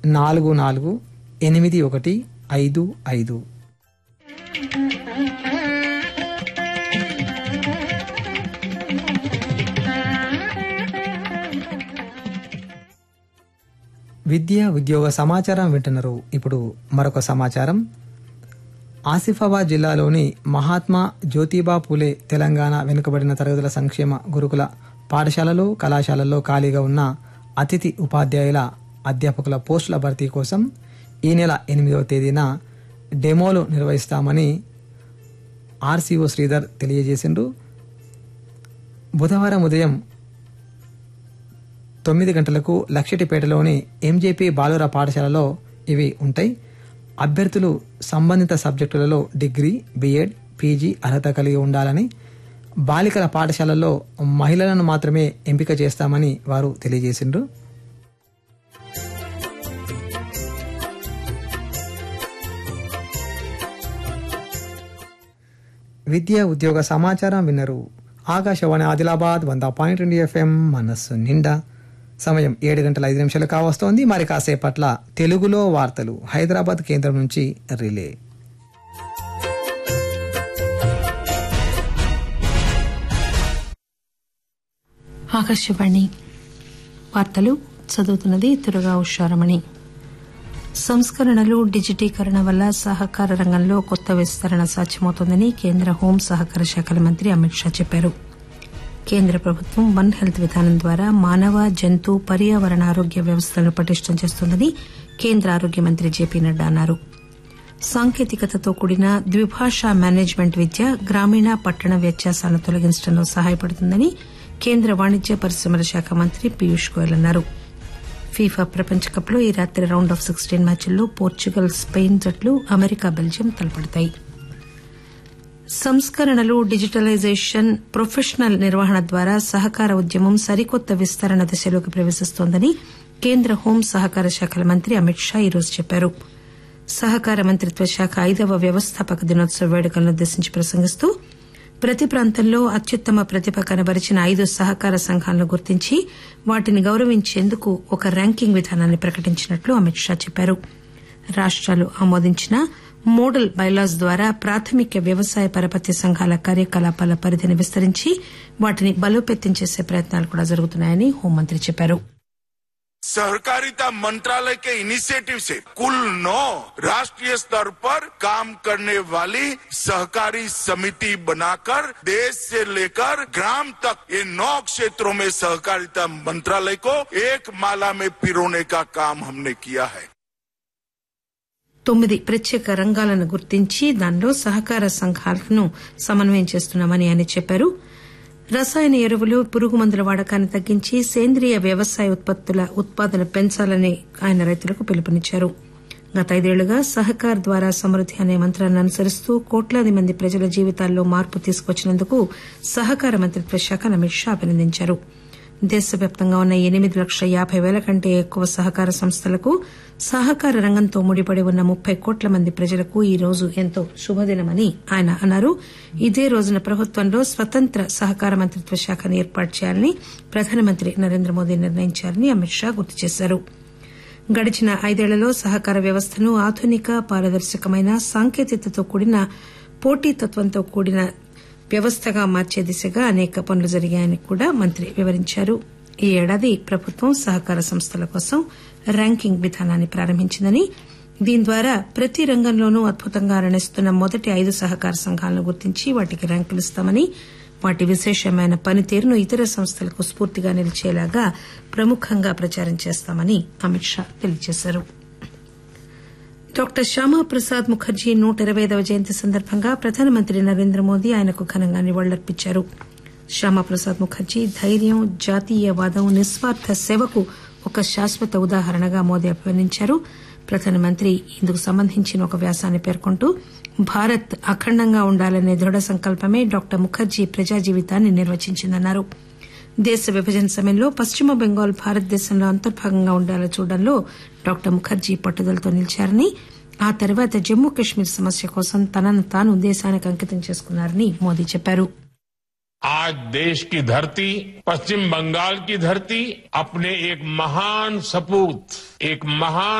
నాలుగు నాలుగు ఎనిమిది ఒకటి ఐదు ఐదు విద్య ఉద్యోగ సమాచారం వింటున్నారు ఇప్పుడు మరొక సమాచారం ఆసిఫాబాద్ జిల్లాలోని మహాత్మా జ్యోతిబా పూలే తెలంగాణ వెనుకబడిన తరగతుల సంక్షేమ గురుకుల పాఠశాలలో కళాశాలల్లో ఖాళీగా ఉన్న అతిథి ఉపాధ్యాయుల అధ్యాపకుల పోస్టుల భర్తీ కోసం ఈ నెల ఎనిమిదవ తేదీన డెమోలు నిర్వహిస్తామని ఆర్సీఓ శ్రీధర్ తెలియజేసిండ్రు బుధవారం ఉదయం తొమ్మిది గంటలకు లక్షటిపేటలోని ఎంజేపీ బాలుర పాఠశాలలో ఇవి ఉంటాయి అభ్యర్థులు సంబంధిత సబ్జెక్టులలో డిగ్రీ బిఎడ్ పీజీ అర్హత కలిగి ఉండాలని బాలికల పాఠశాలల్లో మహిళలను మాత్రమే ఎంపిక చేస్తామని వారు తెలియజేసిండ్రు విద్య ఉద్యోగ సమాచారం విన్నరు ఆకాశవాణి ఆదిలాబాద్ వంద పాయింట్ రెండు ఎఫ్ఎం మనస్సు నిండా సమయం ఏడు గంటల ఐదు నిమిషాలు కావస్తోంది మరి కాసేపట్ల తెలుగులో వార్తలు హైదరాబాద్ కేంద్రం నుంచి రిలే ఆకాశవాణి వార్తలు చదువుతున్నది తురగా ఉషారమణి సంస్కరణలు డిజిటీకరణ వల్ల సహకార రంగంలో కొత్త విస్తరణ సాధ్యమవుతోందని కేంద్ర హోం సహకార శాఖల మంత్రి అమిత్ షా చెప్పారు కేంద్ర ప్రభుత్వం వన్ హెల్త్ విధానం ద్వారా మానవ జంతు పర్యావరణ ఆరోగ్య వ్యవస్థలను పటిష్టం చేస్తోందని కేంద్ర ఆరోగ్య మంత్రి జేపీ నడ్డా అన్నారు సాంకేతికతతో కూడిన ద్విభాషా మేనేజ్మెంట్ విద్య గ్రామీణ పట్టణ వ్యత్యాసాలను తొలగించడంలో సహాయపడుతుందని కేంద్ర వాణిజ్య పరిశ్రమల శాఖ మంత్రి పీయూష్ గోయల్ అన్నారు ఫీఫా ప్రపంచ కప్ లో ఈ రాత్రి రౌండ్ ఆఫ్ సిక్స్టీన్ మ్యాచ్ల్లో పోర్చుగల్ స్పెయిన్ జట్లు అమెరికా బెల్జియం తలపడతాయి సంస్కరణలు డిజిటలైజేషన్ ప్రొఫెషనల్ నిర్వహణ ద్వారా సహకార ఉద్యమం సరికొత్త విస్తరణ దశలోకి ప్రవేశిస్తోందని కేంద్ర హోం సహకార శాఖల మంత్రి అమిత్ షా ఈరోజు చెప్పారు సహకార మంత్రిత్వ శాఖ ఐదవ వ్యవస్థాపక దినోత్సవ వేడుకలను ఉద్దేశించి ప్రసంగిస్తూ ప్రతి ప్రాంతంలో అత్యుత్తమ ప్రతిభ కనబరిచిన ఐదు సహకార సంఘాలను గుర్తించి వాటిని గౌరవించేందుకు ఒక ర్యాంకింగ్ విధానాన్ని ప్రకటించినట్లు అమిత్ షా చెప్పారు రాష్టాలు ఆమోదించిన మోడల్ బైలాస్ ద్వారా ప్రాథమిక వ్యవసాయ పరపతి సంఘాల కార్యకలాపాల పరిధిని విస్తరించి వాటిని బలోపేతం చేసే ప్రయత్నాలు కూడా జరుగుతున్నాయని హోంమంత్రి చెప్పారు सहकारिता मंत्रालय के इनिशिएटिव से कुल नौ राष्ट्रीय स्तर पर काम करने वाली सहकारी समिति बनाकर देश से लेकर ग्राम तक ये नौ क्षेत्रों में सहकारिता मंत्रालय को एक माला में पिरोने का काम हमने किया है తొమ్మిది ప్రత్యేక రంగాలను గుర్తించి దానిలో సహకార సంఘాలను సమన్వయం చేస్తున్నామని ఆయన చెప్పారు రసాయన ఎరువులు పురుగు మందుల వాడకాన్ని తగ్గించి సేంద్రియ వ్యవసాయ ఉత్పత్తుల ఉత్పాదన పెంచాలని ఆయన రైతులకు పిలుపునిచ్చారు గత ఐదేళ్లుగా సహకార్ ద్వారా సమృద్ది అనే మంత్రాన్ని అనుసరిస్తూ కోట్లాది మంది ప్రజల జీవితాల్లో మార్పు తీసుకొచ్చినందుకు సహకార మంత్రిత్వ శాఖను అమిత్ షా అభినందించారు దేశవ్యాప్తంగా ఉన్న ఎనిమిది లక్షల యాబై పేల కంటే ఎక్కువ సహకార సంస్థలకు సహకార రంగంతో ముడిపడి ఉన్న ముప్పై కోట్ల మంది ప్రజలకు ఈ రోజు ఎంతో శుభదినమని ఆయన అన్నారు ఇదే రోజున ప్రభుత్వంలో స్వతంత్ర సహకార మంత్రిత్వ శాఖను ఏర్పాటు చేయాలని ప్రధానమంత్రి నరేంద్ర మోదీ నిర్ణయించారని అమిత్ షా గుర్తు చేశారు గడిచిన ఐదేళ్లలో సహకార వ్యవస్థను ఆధునిక పారదర్శకమైన సాంకేతికతతో కూడిన పోటీతత్వంతో కూడిన వ్యవస్థగా మార్చే దిశగా అనేక పనులు జరిగాయని కూడా మంత్రి వివరించారు ఈ ఏడాది ప్రభుత్వం సహకార సంస్థల కోసం ర్యాంకింగ్ విధానాన్ని ప్రారంభించిందని దీని ద్వారా ప్రతి రంగంలోనూ అద్భుతంగా రాణిస్తున్న మొదటి ఐదు సహకార సంఘాలను గుర్తించి వాటికి ర్యాంకులు ఇస్తామని వాటి విశేషమైన పనితీరును ఇతర సంస్థలకు స్ఫూర్తిగా నిలిచేలాగా ప్రముఖంగా ప్రచారం చేస్తామని అమిత్ షా తెలియజేశారు డాక్టర్ శ్యామాప్రసాద్ ముఖర్జీ నూట ఇరవై ఐదవ జయంతి సందర్భంగా ప్రధానమంత్రి నరేంద్ర మోదీ ఆయనకు ఘనంగా నివాళులర్పించారు శ్యామాప్రసాద్ ముఖర్జీ ధైర్యం జాతీయవాదం నిస్వార్థ సేవకు ఒక శాశ్వత ఉదాహరణగా మోదీ అభివర్ణించారు ప్రధానమంత్రి ఇందుకు సంబంధించిన ఒక వ్యాసాన్ని పేర్కొంటూ భారత్ అఖండంగా ఉండాలనే దృఢ సంకల్పమే డాక్టర్ ముఖర్జీ ప్రజా జీవితాన్ని నిర్వచించిందన్నారు దేశ విభజన సమయంలో పశ్చిమ బెంగాల్ భారతదేశంలో అంతర్భాగంగా ఉండాలని చూడడంలో డాక్టర్ ముఖర్జీ పట్టుదలతో నిలిచారని ఆ తర్వాత జమ్మూ కశ్మీర్ సమస్య కోసం తనను తాను దేశానికి అంకితం చేసుకున్నారని మోదీ చెప్పారు आज देश की धरती पश्चिम बंगाल की धरती अपने एक महान सपूत एक महान